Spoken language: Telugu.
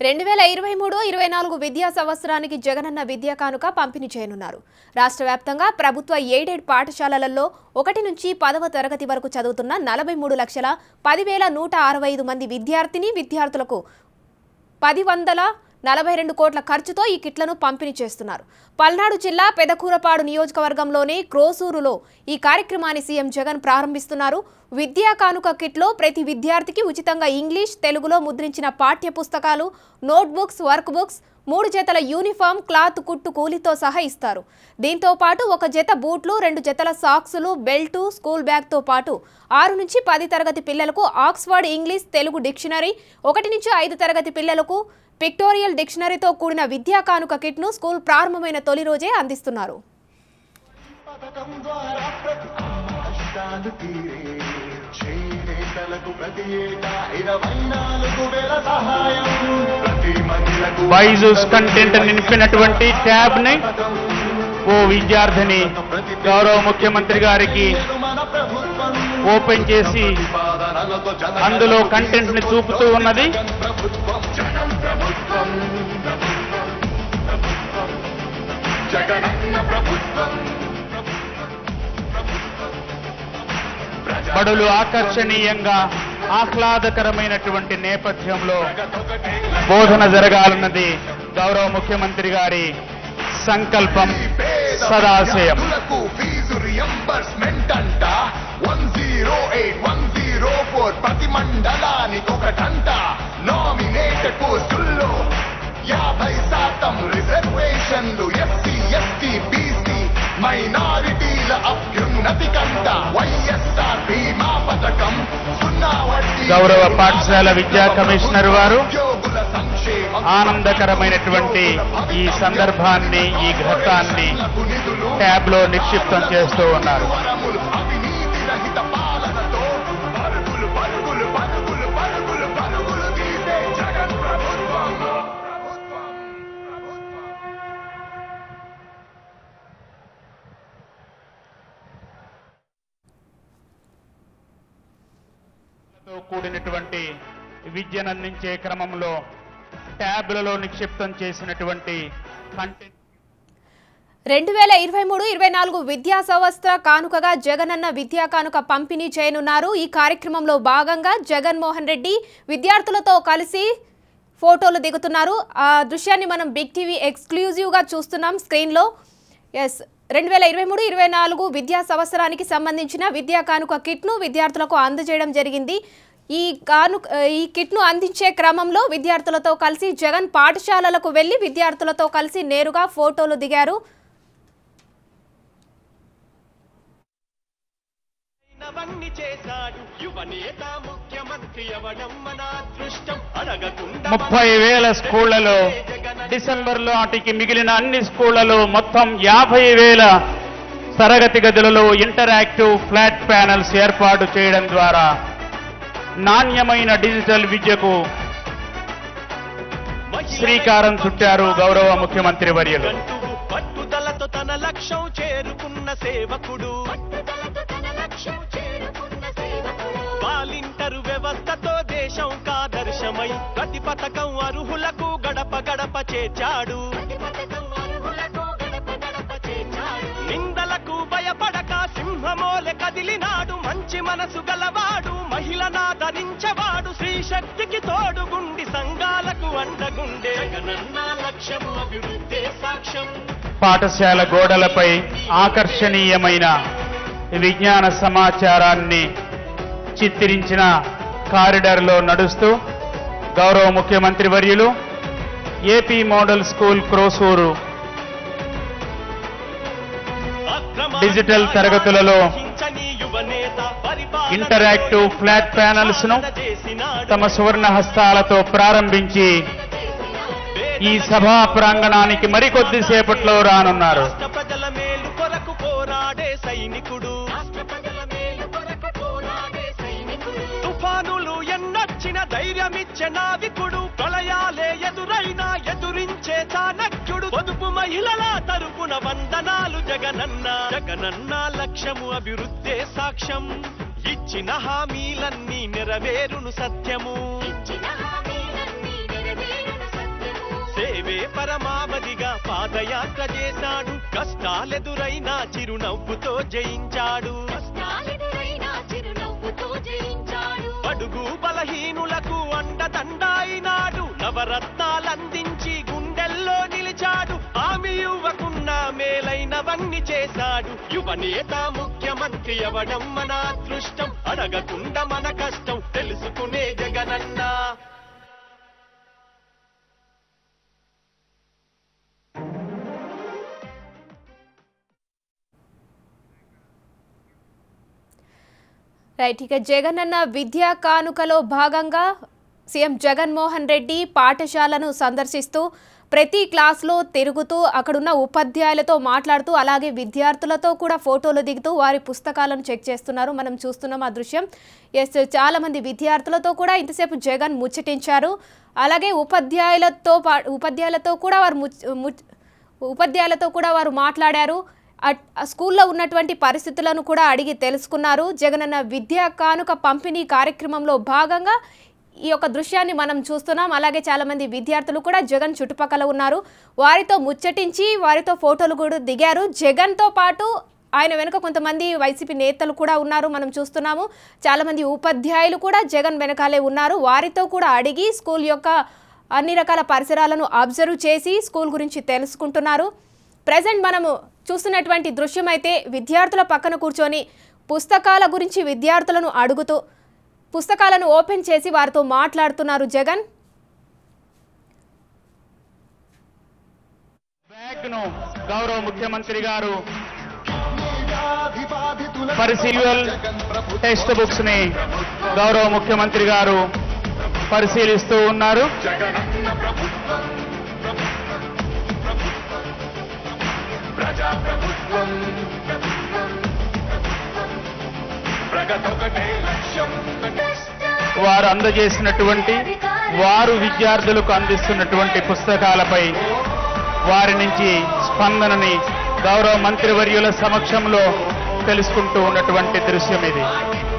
రెండు వేల ఇరవై మూడు ఇరవై నాలుగు విద్యా సంవత్సరానికి జగనన్న విద్యా కానుక పంపిణీ చేయనున్నారు రాష్ట్ర వ్యాప్తంగా ప్రభుత్వ ఎయిడెడ్ పాఠశాలలలో ఒకటి నుంచి పదవ తరగతి వరకు చదువుతున్న నలభై మూడు లక్షల పదివేల నూట అరవై ఐదు మంది విద్యార్థిని విద్యార్థులకు పది వందల నలభై రెండు కోట్ల ఖర్చుతో ఈ కిట్లను పంపిణీ చేస్తున్నారు పల్నాడు జిల్లా పెదకూరపాడు నియోజకవర్గంలోని క్రోసూరులో ఈ కార్యక్రమాన్ని సీఎం జగన్ ప్రారంభిస్తున్నారు విద్యా కానుక కిట్లో ప్రతి విద్యార్థికి ఉచితంగా ఇంగ్లీష్ తెలుగులో ముద్రించిన పాఠ్య పుస్తకాలు నోట్బుక్స్ వర్క్ బుక్స్ మూడు జతల యూనిఫామ్ క్లాత్ కుట్టు కూలీతో సహా ఇస్తారు దీంతో పాటు ఒక జత బూట్లు రెండు జతల సాక్సులు బెల్టు స్కూల్ బ్యాగ్తో పాటు ఆరు నుంచి పది తరగతి పిల్లలకు ఆక్స్ఫర్డ్ ఇంగ్లీష్ తెలుగు డిక్షనరీ ఒకటి నుంచి ఐదు తరగతి పిల్లలకు పిక్టోరియల్ డిక్షనరీతో కూడిన విద్యా కానుక కిట్ను స్కూల్ ప్రారంభమైన తొలి రోజే అందిస్తున్నారు పథకం ద్వారా ప్రతి కష్టాలు తీరే చేనేతలకు ప్రతి ఏటా ఇరవై నాలుగు వేల సహాయం ప్రతి మహిళకు బైజూస్ కంటెంట్ నింపినటువంటి ట్యాబ్ ని ఓ విద్యార్థిని గౌరవ ముఖ్యమంత్రి గారికి మన ప్రభుత్వం ఓపెన్ చేసి ప్రతిపాదనలతో జన అందులో కంటెంట్ ని చూపుతూ ఉన్నది ప్రభుత్వం జనం ప్రభుత్వం జగనన్న ప్రభుత్వం బడులు ఆకర్షణీయంగా ఆహ్లాదకరమైనటువంటి నేపథ్యంలో బోధన జరగాలన్నది గౌరవ ముఖ్యమంత్రి గారి సంకల్పం సదాశయం విద్యార్థులకు ఫీజు రియంబర్స్మెంట్ అంట one zero eight one zero four ప్రతి మండలానికి ఒకటంట నామినేటెడ్ పోస్టుల్లో యాభై శాతం రిజర్వేషన్లు ఎస్సీ ఎస్టీ బీసీ మైనారిటీల అభ్యున్నతి కంట వైఎస్ఆర్ బీమా పథకం సున్నా వడ్డీ గౌరవ పాఠశాల విద్యా కమిషనర్ వారు ఉద్యోగుల సంక్షేమం ఆనందకరమైనటువంటి ఈ సందర్భాన్ని ఈ ఘట్టాన్ని నిధులు ట్యాబ్ లో నిక్షిప్తం చేస్తూ ఉన్నారు వరములు అవినీతి రహిత పాలనతో పరుగులు పరుగులు పరుగులు పరుగులు పరుగులు తీసే జగన్ ప్రభుత్వం ప్రభుత్వం ప్రభుత్వం తో కూడినటువంటి విద్యను అందించే క్రమంలో ట్యాబ్లలో నిక్షిప్తం చేసినటువంటి కంటెంట్ రెండు వేల ఇరవై మూడు ఇరవై నాలుగు విద్యా సంవత్సర కానుకగా జగనన్న విద్యా కానుక పంపిణీ చేయనున్నారు ఈ కార్యక్రమంలో భాగంగా జగన్మోహన్ రెడ్డి విద్యార్థులతో కలిసి ఫోటోలు దిగుతున్నారు ఆ దృశ్యాన్ని మనం బిగ్ టీవీ ఎక్స్క్లూజివ్గా చూస్తున్నాం స్క్రీన్లో ఎస్ రెండు వేల ఇరవై మూడు ఇరవై నాలుగు విద్యా సంవత్సరానికి సంబంధించిన విద్యా కానుక కిట్ను విద్యార్థులకు అందజేయడం జరిగింది ఈ కాను ఈ కిట్ను అందించే క్రమంలో విద్యార్థులతో కలిసి జగన్ పాఠశాలలకు వెళ్లి విద్యార్థులతో కలిసి నేరుగా ఫోటోలు దిగారు నవన్ని చేశాడు యువనేత ముఖ్యమంత్రి అవడం మన అదృష్టం అడగకుండా ముప్పై వేల స్కూళ్లలో డిసెంబర్ లో నాటికి మిగిలిన అన్ని స్కూళ్లలో మొత్తం యాభై వేల తరగతి గదులలో ఇంటరాక్టివ్ ఫ్లాట్ ప్యానల్స్ ఏర్పాటు చేయడం ద్వారా నాణ్యమైన డిజిటల్ విద్యకు శ్రీకారం చుట్టారు గౌరవ ముఖ్యమంత్రి వర్యులు గంటువు పట్టుదలతో తన లక్ష్యం చేరుకున్న సేవకుడు పాలింటరు వ్యవస్థతో దేశం కాదర్శమై ప్రతి పథకం అర్హులకు గడప గడప చేర్చాడు నిందలకు భయపడక సింహమోలె కదిలినాడు మంచి మనసు గలవాడు మహిళనాదరించవాడు శ్రీ శక్తికి తోడుగుండి సంఘాలకు అండగుండే జగనన్న లక్ష్యం అభివృద్ధి సాక్ష్యం పాఠశాల గోడలపై ఆకర్షణీయమైన విజ్ఞాన సమాచారాన్ని చిత్రించిన కారిడార్లో నడుస్తూ గౌరవ ముఖ్యమంత్రి వర్యులు AP model school Krosuru digital తరగతులలో ఇంటరాక్టివ్ ఫ్లాట్ ప్యానల్స్ ను తమ సువర్ణ హస్తాలతో ప్రారంభించి ఈ సభా ప్రాంగణానికి మరికొద్ది సేపట్లో రానున్నారు రాష్ట్ర ప్రజల మేలు కొరకు పోరాడే సైనికుడు తుఫానులు ఎన్నొచ్చిన ధైర్యమిచ్చే నావికుడు ప్రళయాలే ఎదురైనా ఎదురించే చాణక్యుడు పొదుపు మహిళల తరపున వందనాలు జగనన్న జగనన్న లక్ష్యము అభివృద్ధే సాక్ష్యం ఇచ్చిన హామీలన్నీ నెరవేరును సత్యము మావదిగా పాదయాత్ర చేశాడు కష్టాలెదురైనా చిరునవ్వుతో జయించాడు కష్టాలెదురైనా చిరునవ్వుతో జయించాడు అడుగు బలహీనులకు అండదండాయినాడు నవరత్నాలందించి గుండెల్లో నిలిచాడు ఆమె యువకున్న మేలైనవన్నీ చేశాడు యువనేత ముఖ్యమంత్రి అవడం మన అదృష్టం అడగకుండా మన కష్టం తెలుసుకునే జగనన్నా రైట్ ఇక జగనన్న విద్యా కానుకలో భాగంగా సీఎం జగన్మోహన్ రెడ్డి పాఠశాలను సందర్శిస్తూ ప్రతి క్లాస్లో తిరుగుతూ అక్కడున్న ఉపాధ్యాయులతో మాట్లాడుతూ అలాగే విద్యార్థులతో కూడా ఫోటోలు దిగుతూ వారి పుస్తకాలను చెక్ చేస్తున్నారు మనం చూస్తున్నాం ఆ దృశ్యం ఎస్ చాలా మంది విద్యార్థులతో కూడా ఇంతసేపు జగన్ ముచ్చటించారు అలాగే ఉపాధ్యాయులతో పా ఉపాధ్యాయులతో కూడా వారు ముచ్- ముచ్- ఉపాధ్యాయులతో కూడా వారు మాట్లాడారు అట్- ఆ స్కూల్లో ఉన్నటువంటి పరిస్థితులను కూడా అడిగి తెలుసుకున్నారు జగనన్న విద్యా కానుక పంపిణీ కార్యక్రమంలో భాగంగా ఈ యొక్క దృశ్యాన్ని మనం చూస్తున్నాం అలాగే చాలా మంది విద్యార్థులు కూడా జగన్ చుట్టుపక్కల ఉన్నారు వారితో ముచ్చటించి వారితో ఫోటోలు కూడా దిగారు జగన్తో పాటు ఆయన వెనుక కొంతమంది వైసీపీ నేతలు కూడా ఉన్నారు మనం చూస్తున్నాము చాలా మంది ఉపాధ్యాయులు కూడా జగన్ వెనకాలే ఉన్నారు వారితో కూడా అడిగి స్కూల్ యొక్క అన్ని రకాల పరిసరాలను అబ్జర్వ్ చేసి స్కూల్ గురించి తెలుసుకుంటున్నారు ప్రజెంట్ మనము చూస్తున్నటువంటి దృశ్యం అయితే విద్యార్థుల పక్కన కూర్చొని పుస్తకాల గురించి విద్యార్థులను అడుగుతూ పుస్తకాలను ఓపెన్ చేసి వారితో మాట్లాడుతున్నారు జగన్ బ్యాగ్ ను గౌరవ ముఖ్యమంత్రి గారు వ్యాధిబాధితుల పరిశీల్ టెక్స్ట్ బుక్స్ ని గౌరవ ముఖ్యమంత్రి గారు పరిశీలిస్తూ ఉన్నారు జగనన్న ప్రభుత్వం ప్రజా ప్రభుత్వం ప్రగతొకటే లక్ష్యం వారు అందజేసినటువంటి వారు విద్యార్థులకు అందిస్తున్నటువంటి పుస్తకాలపై వారి నుంచి స్పందనని గౌరవ మంత్రివర్యుల సమక్షంలో తెలుసుకుంటూ ఉన్నటువంటి దృశ్యం ఇది